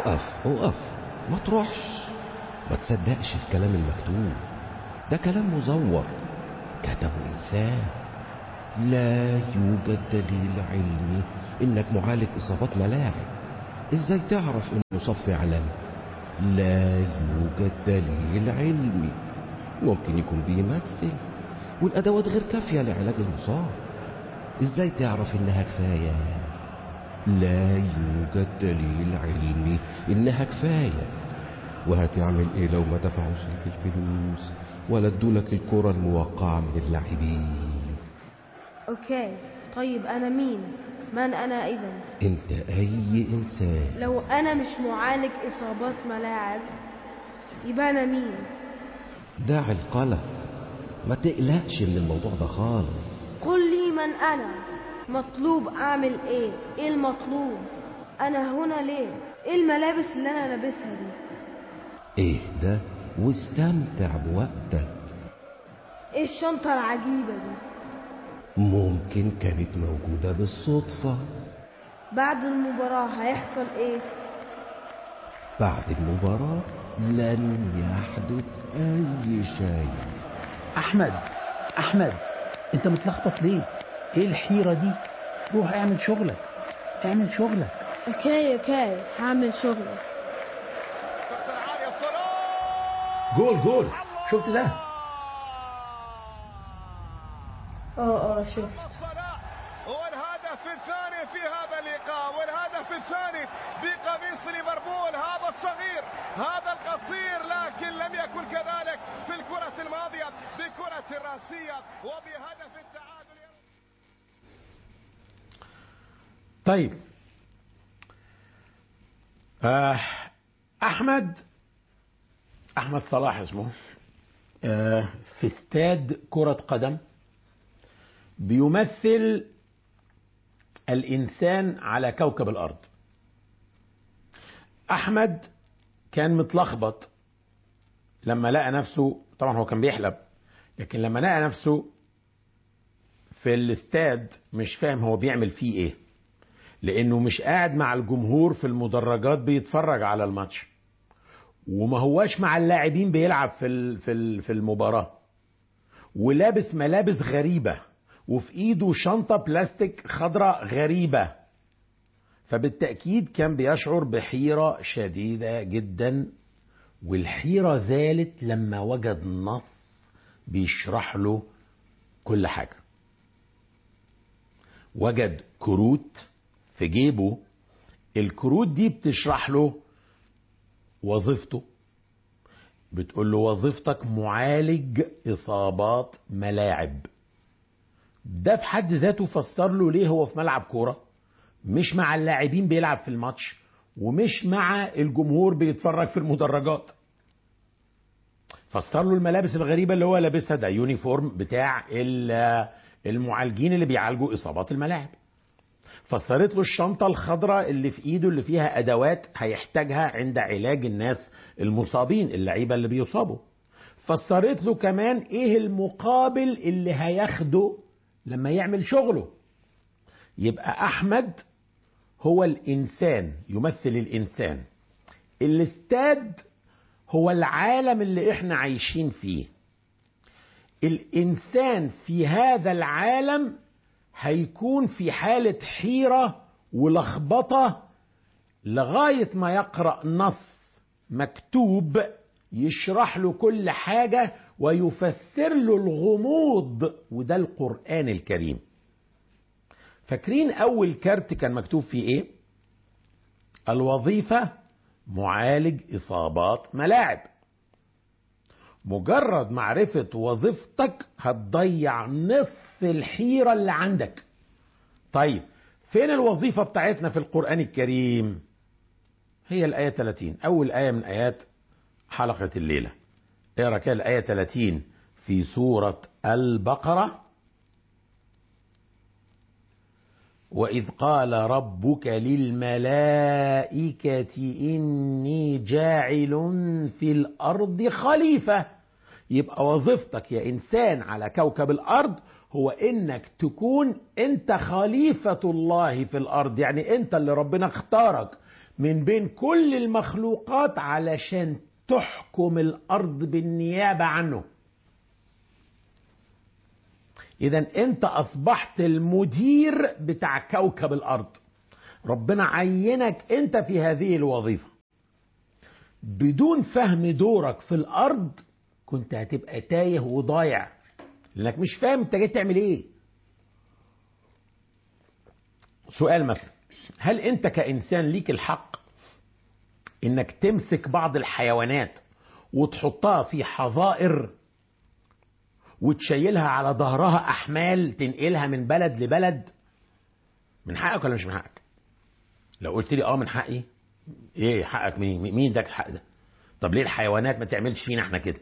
اقف اقف ما تروحش ما تصدقش الكلام المكتوب ده كلام مزور كتبه إنسان لا يوجد دليل علمي إنك معالج إصابات ملاعب إزاي تعرف إنه صف إعلامي لا يوجد دليل علمي ممكن يكون بيمثل والأدوات غير كافية لعلاج المصاب إزاي تعرف إنها كفاية لا يوجد دليل علمي إنها كفاية وهتعمل إيه لو ما دفعوش لك الفلوس ولا ادولك الكرة الموقعة من اللاعبين اوكي طيب انا مين من انا اذا انت اي انسان لو انا مش معالج اصابات ملاعب يبقى انا مين دع القلق ما تقلقش من الموضوع ده خالص قل لي من انا مطلوب اعمل ايه ايه المطلوب انا هنا ليه ايه الملابس اللي انا لابسها دي اهدى واستمتع بوقتك ايه الشنطة العجيبة دي ممكن كانت موجودة بالصدفة بعد المباراة هيحصل ايه بعد المباراة لن يحدث أي شيء احمد احمد انت متلخبط ليه ايه الحيره دي روح اعمل شغلك اعمل شغلك اوكي اوكي هعمل شغلي جول جول شفت ده اه اه شوف الصلاة والهدف الثاني في هذا اللقاء والهدف الثاني بقميص ليفربول هذا الصغير هذا القصير لكن لم يكن كذلك في الكرة الماضية بكرة راسية وبهدف التعادل طيب آه احمد احمد صلاح اسمه آه في استاد كرة قدم بيمثل الانسان على كوكب الارض احمد كان متلخبط لما لقى نفسه طبعا هو كان بيحلم لكن لما لقى نفسه في الاستاد مش فاهم هو بيعمل فيه ايه لانه مش قاعد مع الجمهور في المدرجات بيتفرج على الماتش وما هواش مع اللاعبين بيلعب في ال- في ال- في المباراه ولابس ملابس غريبه وفي ايده شنطه بلاستيك خضراء غريبه فبالتاكيد كان بيشعر بحيره شديده جدا والحيره زالت لما وجد نص بيشرح له كل حاجه وجد كروت في جيبه الكروت دي بتشرح له وظيفته بتقول له وظيفتك معالج اصابات ملاعب ده في حد ذاته فسر له ليه هو في ملعب كوره مش مع اللاعبين بيلعب في الماتش ومش مع الجمهور بيتفرج في المدرجات فسر له الملابس الغريبه اللي هو لابسها ده يونيفورم بتاع ال- المعالجين اللي بيعالجوا اصابات الملاعب فسرت له الشنطة الخضراء اللي في ايده اللي فيها ادوات هيحتاجها عند علاج الناس المصابين اللعيبة اللي بيصابوا فسرت له كمان ايه المقابل اللي هياخده لما يعمل شغله يبقى احمد هو الانسان يمثل الانسان الاستاد هو العالم اللي احنا عايشين فيه الانسان في هذا العالم هيكون في حالة حيرة ولخبطة لغاية ما يقرأ نص مكتوب يشرح له كل حاجة ويفسر له الغموض وده القرآن الكريم فاكرين أول كارت كان مكتوب فيه إيه؟ الوظيفة معالج إصابات ملاعب مجرد معرفة وظيفتك هتضيع نصف الحيرة اللي عندك طيب فين الوظيفة بتاعتنا في القرآن الكريم هي الآية 30 أول آية من آيات حلقة الليلة اقرا كده الآية 30 في سورة البقرة وإذ قال ربك للملائكة إني جاعل في الأرض خليفة يبقى وظيفتك يا إنسان على كوكب الأرض هو إنك تكون أنت خليفة الله في الأرض يعني أنت اللي ربنا اختارك من بين كل المخلوقات علشان تحكم الارض بالنيابه عنه اذا انت اصبحت المدير بتاع كوكب الارض ربنا عينك انت في هذه الوظيفه بدون فهم دورك في الارض كنت هتبقى تايه وضايع لانك مش فاهم انت جاي تعمل ايه سؤال مثلا هل انت كانسان ليك الحق انك تمسك بعض الحيوانات وتحطها في حظائر وتشيلها على ظهرها احمال تنقلها من بلد لبلد من حقك ولا مش من حقك لو قلت لي اه من حقي ايه حقك مين مين اداك الحق ده طب ليه الحيوانات ما تعملش فينا احنا كده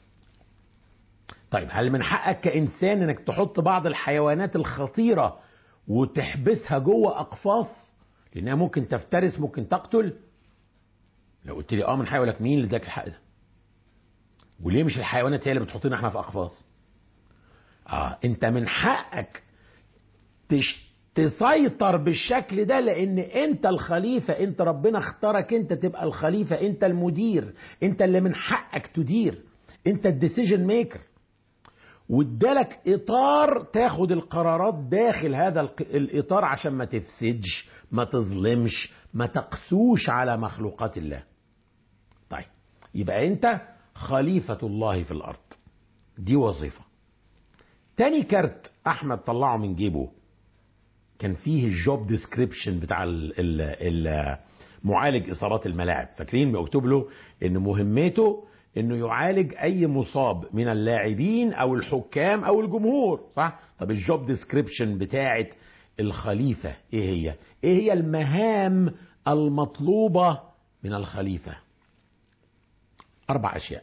طيب هل من حقك كانسان انك تحط بعض الحيوانات الخطيره وتحبسها جوه اقفاص لانها ممكن تفترس ممكن تقتل لو قلت لي اه من حقي اقول لك مين اللي اداك الحق ده وليه مش الحيوانات هي اللي بتحطنا احنا في اقفاص اه انت من حقك تش تسيطر بالشكل ده لان انت الخليفه انت ربنا اختارك انت تبقى الخليفه انت المدير انت اللي من حقك تدير انت الديسيجن ميكر وادالك اطار تاخد القرارات داخل هذا الاطار عشان ما تفسدش ما تظلمش ما تقسوش على مخلوقات الله طيب يبقى انت خليفه الله في الارض دي وظيفه تاني كارت احمد طلعه من جيبه كان فيه الجوب ديسكريبشن بتاع ال ال معالج اصابات الملاعب فاكرين مكتوب له ان مهمته انه يعالج اي مصاب من اللاعبين او الحكام او الجمهور صح طب الجوب ديسكريبشن بتاعه الخليفه ايه هي ايه هي المهام المطلوبه من الخليفه اربع اشياء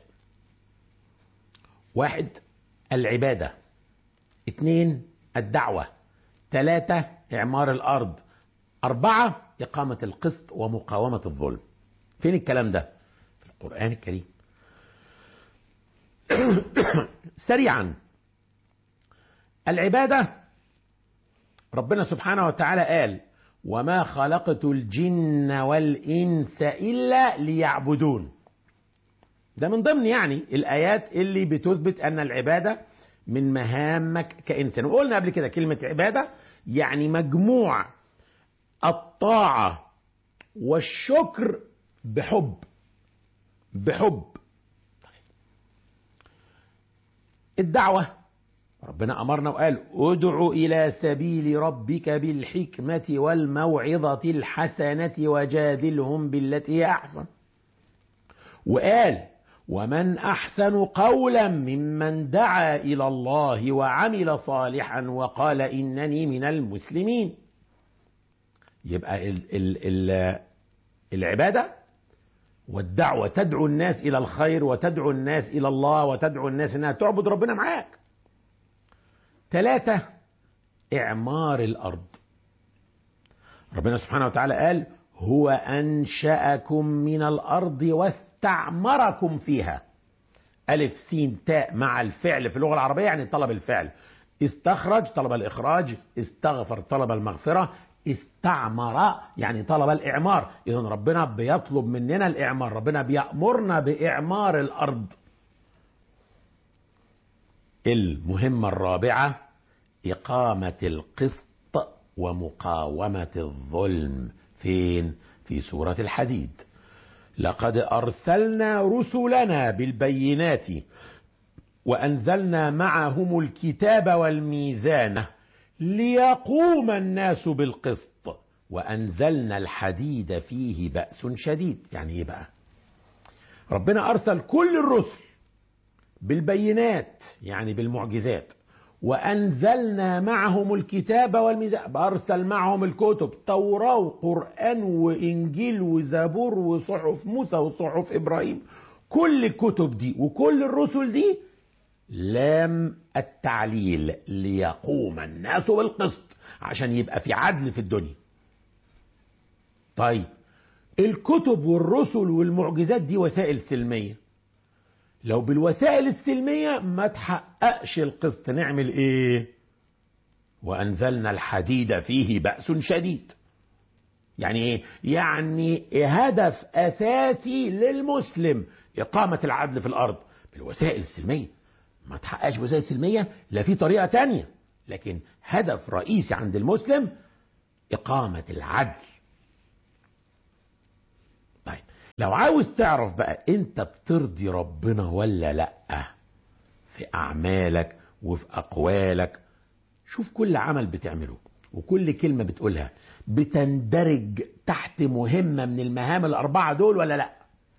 واحد العباده اثنين الدعوه ثلاثة إعمار الأرض أربعة إقامة القسط ومقاومة الظلم فين الكلام ده في القرآن الكريم سريعا العبادة ربنا سبحانه وتعالى قال وما خلقت الجن والإنس إلا ليعبدون ده من ضمن يعني الآيات اللي بتثبت أن العبادة من مهامك كإنسان وقلنا قبل كده كلمة عبادة يعني مجموع الطاعة والشكر بحب بحب الدعوة ربنا أمرنا وقال ادع إلى سبيل ربك بالحكمة والموعظة الحسنة وجادلهم بالتي هي أحسن وقال ومن احسن قولا ممن دعا الى الله وعمل صالحا وقال انني من المسلمين يبقى ال ال ال العباده والدعوه تدعو الناس الى الخير وتدعو الناس الى الله وتدعو الناس انها تعبد ربنا معاك ثلاثه اعمار الارض ربنا سبحانه وتعالى قال هو انشاكم من الارض واست استعمركم فيها ألف سين تاء مع الفعل في اللغة العربية يعني طلب الفعل استخرج طلب الإخراج استغفر طلب المغفرة استعمر يعني طلب الإعمار إذا ربنا بيطلب مننا الإعمار ربنا بيأمرنا بإعمار الأرض المهمة الرابعة إقامة القسط ومقاومة الظلم فين؟ في سورة الحديد لقد ارسلنا رسلنا بالبينات وانزلنا معهم الكتاب والميزان ليقوم الناس بالقسط وانزلنا الحديد فيه باس شديد يعني ايه بقى ربنا ارسل كل الرسل بالبينات يعني بالمعجزات وأنزلنا معهم الكتاب والميزان أرسل معهم الكتب توراة وقرآن وإنجيل وزبور وصحف موسى وصحف إبراهيم كل الكتب دي وكل الرسل دي لام التعليل ليقوم الناس بالقسط عشان يبقى في عدل في الدنيا طيب الكتب والرسل والمعجزات دي وسائل سلميه لو بالوسائل السلمية ما تحققش القسط نعمل ايه وانزلنا الحديد فيه بأس شديد يعني ايه يعني هدف اساسي للمسلم اقامه العدل في الارض بالوسائل السلميه ما تحققش وسائل سلميه لا في طريقه تانية لكن هدف رئيسي عند المسلم اقامه العدل طيب لو عاوز تعرف بقى انت بترضي ربنا ولا لا في اعمالك وفي اقوالك شوف كل عمل بتعمله وكل كلمة بتقولها بتندرج تحت مهمة من المهام الأربعة دول ولا لا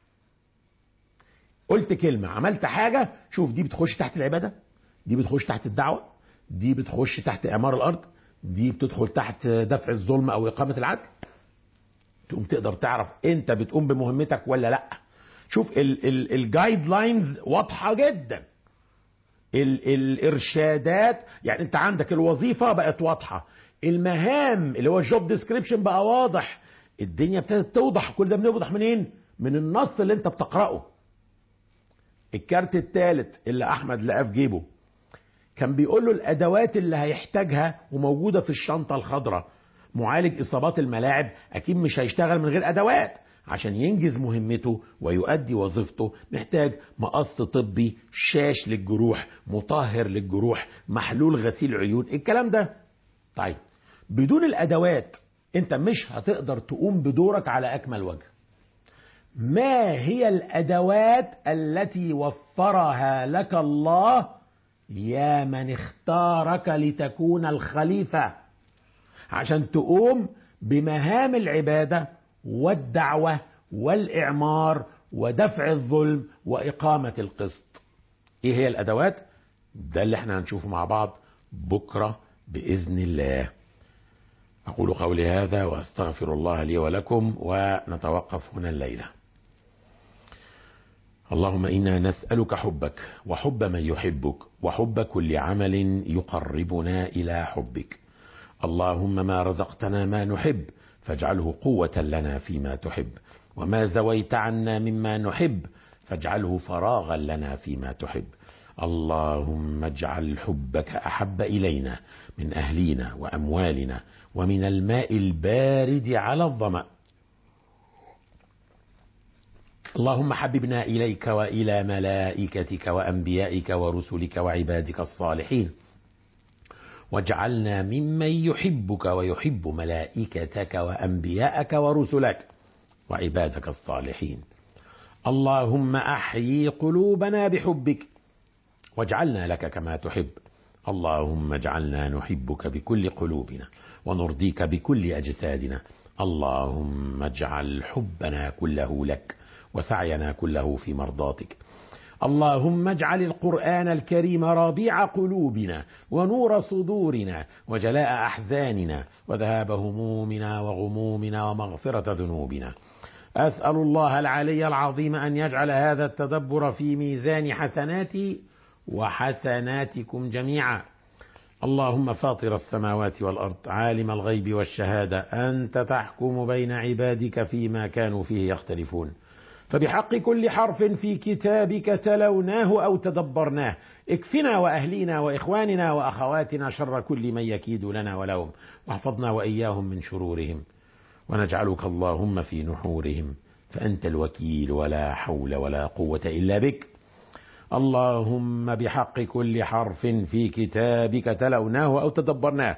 قلت كلمة عملت حاجة شوف دي بتخش تحت العبادة دي بتخش تحت الدعوة دي بتخش تحت إعمار الأرض دي بتدخل تحت دفع الظلم أو إقامة العدل تقوم تقدر تعرف أنت بتقوم بمهمتك ولا لا شوف الجايد لاينز واضحة جدا ال الارشادات يعني انت عندك الوظيفه بقت واضحه المهام اللي هو الجوب ديسكريبشن بقى واضح الدنيا ابتدت توضح كل ده بنوضح منين من النص اللي انت بتقراه الكارت الثالث اللي احمد لقاه في جيبه كان بيقول له الادوات اللي هيحتاجها وموجوده في الشنطه الخضراء معالج اصابات الملاعب اكيد مش هيشتغل من غير ادوات عشان ينجز مهمته ويؤدي وظيفته محتاج مقص طبي شاش للجروح مطهر للجروح محلول غسيل عيون الكلام ده طيب بدون الادوات انت مش هتقدر تقوم بدورك على اكمل وجه ما هي الادوات التي وفرها لك الله يا من اختارك لتكون الخليفه عشان تقوم بمهام العباده والدعوه والاعمار ودفع الظلم واقامه القسط ايه هي الادوات ده اللي احنا هنشوفه مع بعض بكره باذن الله اقول قولي هذا واستغفر الله لي ولكم ونتوقف هنا الليله اللهم انا نسالك حبك وحب من يحبك وحب كل عمل يقربنا الى حبك اللهم ما رزقتنا ما نحب فاجعله قوه لنا فيما تحب وما زويت عنا مما نحب فاجعله فراغا لنا فيما تحب اللهم اجعل حبك احب الينا من اهلينا واموالنا ومن الماء البارد على الظما اللهم حببنا اليك والى ملائكتك وانبيائك ورسلك وعبادك الصالحين واجعلنا ممن يحبك ويحب ملائكتك وانبياءك ورسلك وعبادك الصالحين اللهم احيي قلوبنا بحبك واجعلنا لك كما تحب اللهم اجعلنا نحبك بكل قلوبنا ونرضيك بكل اجسادنا اللهم اجعل حبنا كله لك وسعينا كله في مرضاتك اللهم اجعل القران الكريم ربيع قلوبنا ونور صدورنا وجلاء احزاننا وذهاب همومنا وغمومنا ومغفره ذنوبنا اسال الله العلي العظيم ان يجعل هذا التدبر في ميزان حسناتي وحسناتكم جميعا اللهم فاطر السماوات والارض عالم الغيب والشهاده انت تحكم بين عبادك فيما كانوا فيه يختلفون فبحق كل حرف في كتابك تلوناه او تدبرناه اكفنا واهلينا واخواننا واخواتنا شر كل من يكيد لنا ولهم واحفظنا واياهم من شرورهم ونجعلك اللهم في نحورهم فانت الوكيل ولا حول ولا قوه الا بك اللهم بحق كل حرف في كتابك تلوناه او تدبرناه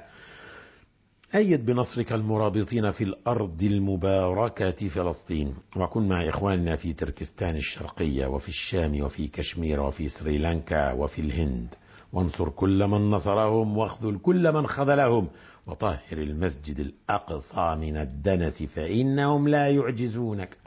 أيد بنصرك المرابطين في الأرض المباركة فلسطين وكن مع إخواننا في تركستان الشرقية وفي الشام وفي كشمير وفي سريلانكا وفي الهند وانصر كل من نصرهم واخذل كل من خذلهم وطهر المسجد الأقصى من الدنس فإنهم لا يعجزونك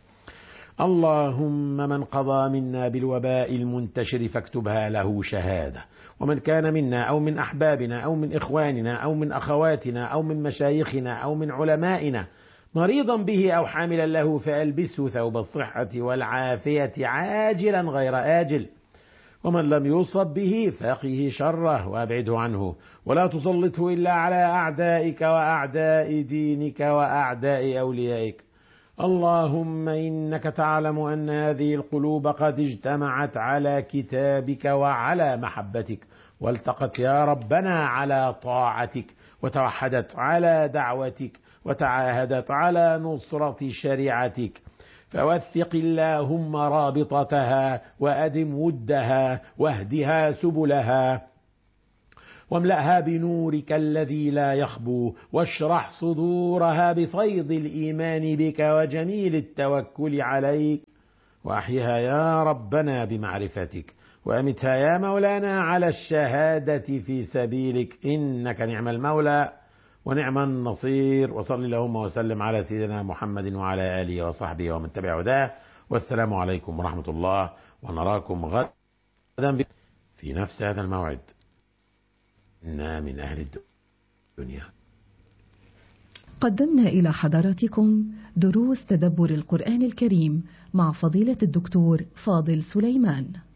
اللهم من قضى منا بالوباء المنتشر فاكتبها له شهاده ومن كان منا او من احبابنا او من اخواننا او من اخواتنا او من مشايخنا او من علمائنا مريضا به او حاملا له فالبسه ثوب الصحه والعافيه عاجلا غير اجل ومن لم يصب به فقه شره وابعده عنه ولا تسلطه الا على اعدائك واعداء دينك واعداء اوليائك اللهم انك تعلم ان هذه القلوب قد اجتمعت على كتابك وعلى محبتك والتقت يا ربنا على طاعتك وتوحدت على دعوتك وتعاهدت على نصرة شريعتك فوثق اللهم رابطتها وأدم ودها واهدها سبلها واملأها بنورك الذي لا يخبو واشرح صدورها بفيض الإيمان بك وجميل التوكل عليك وأحيها يا ربنا بمعرفتك وأمتها يا مولانا على الشهادة في سبيلك إنك نعم المولى ونعم النصير وصل اللهم وسلم على سيدنا محمد وعلى آله وصحبه ومن تبع هداه والسلام عليكم ورحمة الله ونراكم غدا في نفس هذا الموعد إنا من أهل الدنيا قدمنا إلى حضراتكم دروس تدبر القرآن الكريم مع فضيلة الدكتور فاضل سليمان